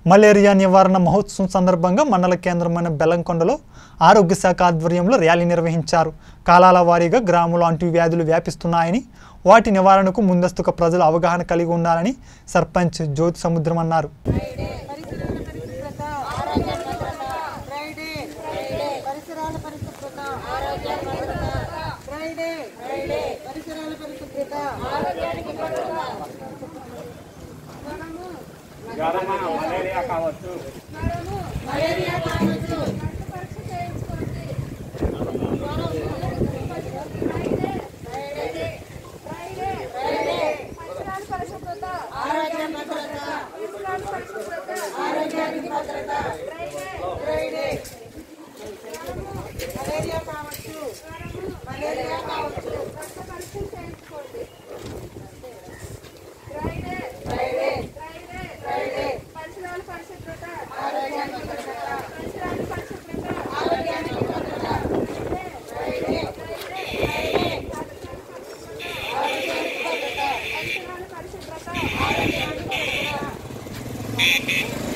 malaria నివారణ మహోత్సవం సందర్భంగా మండల కేంద్రమైన బెల్లంకొండలో ఆరోగ్య శాఖ ఆధ్వర్యంలో ర్యాలీ నిర్వహించారు కాలాల వారీగా గ్రామంలో అంటువ్యాధులు వ్యాపిస్తున్నాయని వాటి నివారణకు ముందస్తుగా ప్రజలు అవగాహన కలిగి ఉండాలని సర్పంచ్ జ్యోతి సముద్రం అన్నారు పరిసరాల పరిశుభ్రత ఫ్రైడే పరిసరాల పరిశుభ్రత ఫ్రైడే పరిసరాల పరిశుభ్రత మలేరియా కావచ్చు మలేరియా కావచ్చు మలేరియా కావచ్చు పరిసరాల పరిశుభ్రత పరిసరాల పరిశుభ్రత పరిసరాల పరిశుభ్రత